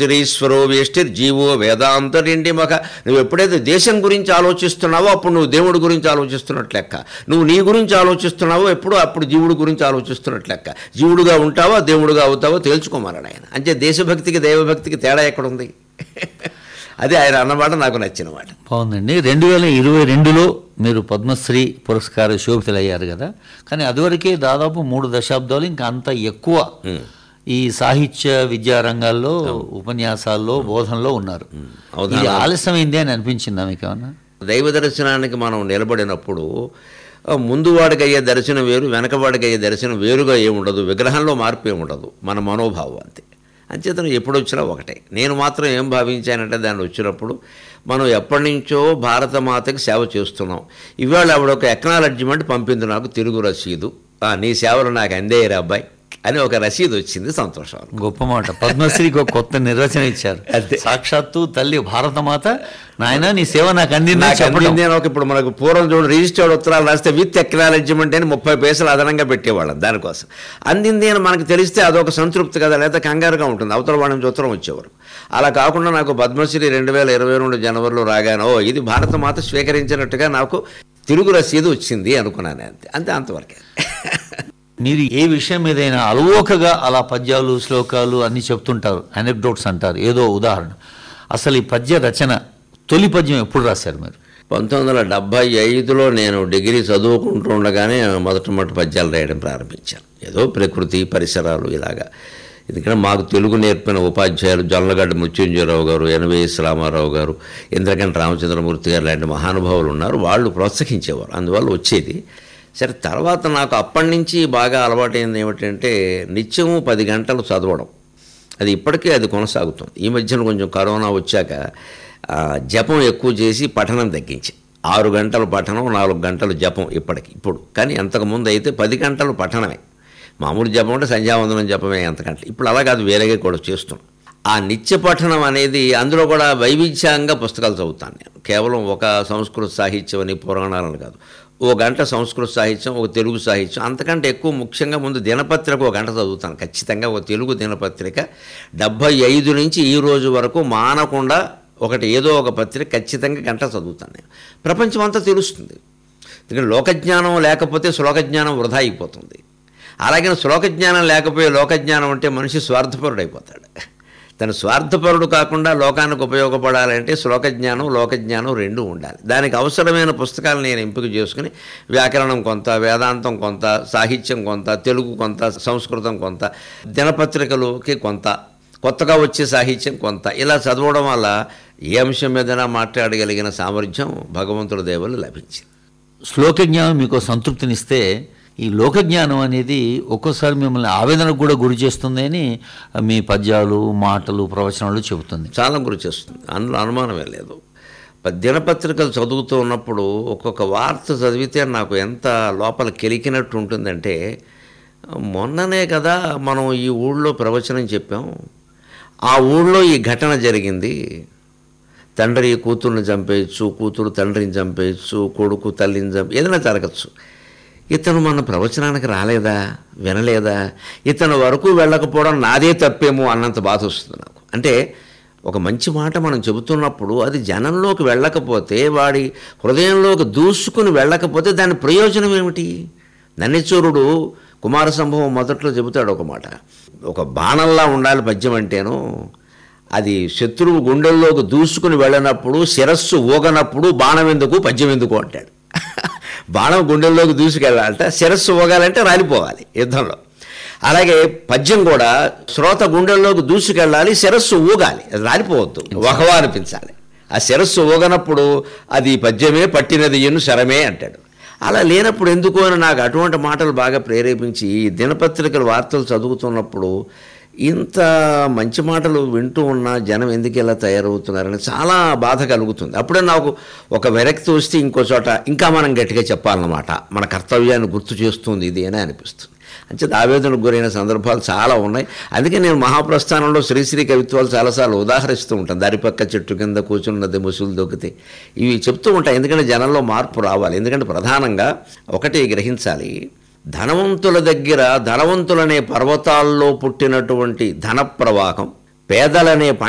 వ్యష్టిరీశ్వరో వ్యష్టిర్ GO వేదాంతరిండి మక నువ్వు ఎప్పుడైతే దేశం గురించి ఆలోచిస్తున్నావో అప్పుడు నువ్వు దేవుడి గురించి ఆలోచిస్తున్నట్లు లెక్క నువ్వు నీ గురించి ఆలోచిస్తున్నావో ఎప్పుడు అప్పుడు జీవుడి గురించి ఆలోచిస్తున్నట్లు లెక్క జీవుడుగా ఉంటావో దేవుడుగా అవుతావో తేల్చుకోమన్నాడు ఆయన అంటే దేశభక్తికి దైవభక్తికి తేడా ఎక్కడుంది అదే ఆయన అన్నమాట నాకు నచ్చిన మాట బాగుందండి రెండు వేల ఇరవై రెండులో మీరు పద్మశ్రీ పురస్కార శోభితులయ్యారు కదా కానీ అదివరకే దాదాపు మూడు దశాబ్దాలు ఇంకా అంత ఎక్కువ ఈ సాహిత్య విద్యా రంగాల్లో ఉపన్యాసాల్లో బోధనలో ఉన్నారు అవునా? ఇది ఆలస్యమైంది అని అనిపించిందా మీకు ఏమన్నా దైవ దర్శనానికి మనం నిలబడినప్పుడు ఆ, ముందు వాడికి అయ్యే దర్శనం వేరు వెనక వాడికి అయ్యే దర్శనం వేరుగా ఏముండదు విగ్రహంలో మార్పు ఏముండదు మన మనోభావం అంతే అంచేతను ఎప్పుడు వచ్చినా ఒకటే నేను మాత్రం ఏం భావించానంటే దాన్ని వచ్చినప్పుడు మనం ఎప్పటి నుంచో భారత మాతకి సేవ చేస్తున్నాం ఇవాళ ఆవిడ ఒక ఎక్నాలడ్జిమెంట్ పంపింది నాకు తిరుగు రసీదు "ఆ, నీ సేవలు నాకు అందేయరా అబ్బాయి అని ఒక రసీదు వచ్చింది సంతోషం గొప్ప మాట పద్మశ్రీకి ఒక కొత్త నిర్వచనం ఇచ్చారు అంతే. సాక్షాత్తు తల్లి భారతమాత నాయన నీ సేవ నాకు అందిందని నాకు చెప్పడం అందింది అని ఒక ఇప్పుడు మనకు పూర్వం చూడు రిజిస్టర్డ్ ఉత్తరాలు రాస్తే విత్ ఎక్నాలెడ్జ్మెంట్ అని ముప్పై పైసలు అదనంగా పెట్టేవాళ్ళం దానికోసం అందింది అని మనకు తెలిస్తే అదొక సంతృప్తి కదా లేదా కంగారుగా ఉంటుంది అవతల వాడి నుంచి ఉత్తరం వచ్చేవారు అలా కాకుండా నాకు పద్మశ్రీ రెండు వేల ఇరవై రెండు జనవరిలో రాగానో ఇది భారత మాత స్వీకరించినట్టుగా నాకు తిరుగు రసీదు వచ్చింది అనుకున్నాను అంతే అంతే అంతవరకే మీరు ఏ విషయం మీదైనా అలవోకగా అలా పద్యాలు శ్లోకాలు అన్ని చెప్తుంటారు అనెక్డోట్స్ అంటారు ఏదో ఉదాహరణ అసలు ఈ పద్య రచన తొలి పద్యం ఎప్పుడు రాశారు మీరు పంతొమ్మిది వందల డెబ్భై ఐదులో నేను డిగ్రీ చదువుకుంటూ ఉండగానే మొదటి పద్యాలు రాయడం ప్రారంభించాను ఏదో ప్రకృతి పరిసరాలు ఇలాగా ఎందుకంటే మాకు తెలుగు నేర్పిన ఉపాధ్యాయులు జొన్నలగడ్డ మృత్యుంజయరావు గారు ఎనవేఎస్ రామారావు గారు ఇంద్రకంట రామచంద్రమూర్తి గారు లాంటి మహానుభావులు ఉన్నారు వాళ్ళు ప్రోత్సహించేవారు అందువల్ల వచ్చేది సరే తర్వాత నాకు అప్పటి నుంచి బాగా అలవాటైంది ఏమిటంటే నిత్యము పది గంటలు చదవడం అది ఇప్పటికీ అది కొనసాగుతుంది ఈ మధ్యన కొంచెం కరోనా వచ్చాక ఆ, జపం ఎక్కువ చేసి పఠనం తగ్గించి ఆరు గంటలు పఠనం నాలుగు గంటలు జపం ఇప్పటికి ఇప్పుడు కానీ అంతకుముందు అయితే పది గంటలు పఠనమే మామూలు జపం అంటే సంధ్యావందనం జపమే అంతకంటే ఇప్పుడు అలా కాదు వేరేగా కూడా చేస్తున్నాం ఆ నిత్య పఠనం అనేది అందులో కూడా వైవిధ్యంగా పుస్తకాలు చదువుతాను నేను కేవలం ఒక సంస్కృత సాహిత్యం అని పురాణాలను కాదు ఓ గంట సంస్కృత సాహిత్యం ఒక తెలుగు సాహిత్యం అంతకంటే ఎక్కువ ముఖ్యంగా ముందు దినపత్రిక ఒక గంట చదువుతాను ఖచ్చితంగా ఒక తెలుగు దినపత్రిక డెబ్భై ఐదు నుంచి ఈ రోజు వరకు మానకుండా ఒకటి ఏదో ఒక పత్రిక ఖచ్చితంగా గంట చదువుతాను నేను ప్రపంచం అంతా తెలుస్తుంది ఎందుకంటే లోకజ్ఞానం లేకపోతే శ్లోకజ్ఞానం వృధా అయిపోతుంది అలాగే శ్లోకజ్ఞానం లేకపోయే లోకజ్ఞానం అంటే మనిషి స్వార్థపరుడు అయిపోతాడు తను స్వార్థపరుడు కాకుండా లోకానికి ఉపయోగపడాలంటే శ్లోకజ్ఞానం లోకజ్ఞానం రెండూ ఉండాలి దానికి అవసరమైన పుస్తకాలు నేను ఎంపిక చేసుకుని వ్యాకరణం కొంత వేదాంతం కొంత సాహిత్యం కొంత తెలుగు కొంత సంస్కృతం కొంత దినపత్రికలకి కొంత కొత్తగా వచ్చే సాహిత్యం కొంత ఇలా చదవడం వల్ల ఏ అంశం మీదైనా మాట్లాడగలిగిన సామర్థ్యం భగవంతుడి దేవులు లభించింది శ్లోక జ్ఞానం మీకు సంతృప్తినిస్తే ఈ లోక జ్ఞానం అనేది ఒక్కోసారి మిమ్మల్ని ఆవేదనకు కూడా గురి చేస్తుంది అని మీ పద్యాలు మాటలు ప్రవచనాలు చెబుతుంది చాలా గురి చేస్తుంది అందులో అనుమానమే లేదు ప- దినపత్రికలు చదువుతూ ఉన్నప్పుడు ఒక్కొక్క వార్త చదివితే నాకు ఎంత లోపల కెలికినట్టు ఉంటుందంటే మొన్ననే కదా మనం ఈ ఊళ్ళో ప్రవచనం చెప్పాం ఆ ఊళ్ళో ఈ ఘటన జరిగింది తండ్రి కూతుర్ని చంపేయచ్చు కూతురు తండ్రిని చంపేయచ్చు కొడుకు తల్లిని చంపే ఏదైనా జరగచ్చు ఇతను మన ప్రవచనానికి రాలేదా వినలేదా ఇతను వరకు వెళ్ళకపోవడం నాదే తప్పేమో అన్నంత బాధ వస్తుంది నాకు అంటే ఒక మంచి మాట మనం చెబుతున్నప్పుడు అది జనంలోకి వెళ్ళకపోతే వాడి హృదయంలోకి దూసుకుని వెళ్ళకపోతే దాని ప్రయోజనం ఏమిటి నన్నిచూరుడు కుమార సంభవం మొదట్లో చెబుతాడు ఒక మాట ఒక బాణంలా ఉండాలి పద్యం అంటేను అది శత్రువు గుండెల్లోకి దూసుకుని వెళ్ళినప్పుడు శిరస్సు ఊగనప్పుడు బాణం ఎందుకు పద్యం ఎందుకు అంటాడు బాణం గుండెల్లోకి దూసుకెళ్ళాలంటే శిరస్సు ఊగాలంటే రాలిపోవాలి యుద్ధంలో అలాగే పద్యం కూడా శ్రోత గుండెల్లోకి దూసుకెళ్ళాలి శిరస్సు ఊగాలి అది రాలిపోవద్దు ఒకవా అనిపించాలి ఆ శిరస్సు ఊగనప్పుడు అది పద్యమే పట్టినది ఎన్ను శరమే అంటాడు అలా లేనప్పుడు ఎందుకు అని నాకు అటువంటి మాటలు బాగా ప్రేరేపించి ఈ దినపత్రికల వార్తలు చదువుతున్నప్పుడు ఇంత మంచి మాటలు వింటూ ఉన్న జనం ఎందుకు ఇలా తయారవుతున్నారని చాలా బాధ కలుగుతుంది అప్పుడే నాకు ఒక విరక్తి వస్తే ఇంకో చోట ఇంకా మనం గట్టిగా చెప్పాలన్నమాట మన కర్తవ్యాన్ని గుర్తు చేస్తుంది ఇది అని అనిపిస్తుంది అంచేత ఆవేదనకు గురైన సందర్భాలు చాలా ఉన్నాయి అందుకే నేను మహాప్రస్థానంలో శ్రీశ్రీ కవిత్వాలు చాలాసార్లు ఉదాహరిస్తూ ఉంటాను దారి పక్క చెట్టు కింద కూర్చున్నది ముసులు దొక్కితే ఇవి చెప్తూ ఉంటాయి ఎందుకంటే జనంలో మార్పు రావాలి ఎందుకంటే ప్రధానంగా ఒకటి గ్రహించాలి ధనవంతుల దగ్గర ధనవంతులనే పర్వతాల్లో పుట్టినటువంటి ధన ప్రవాహం పేదలనే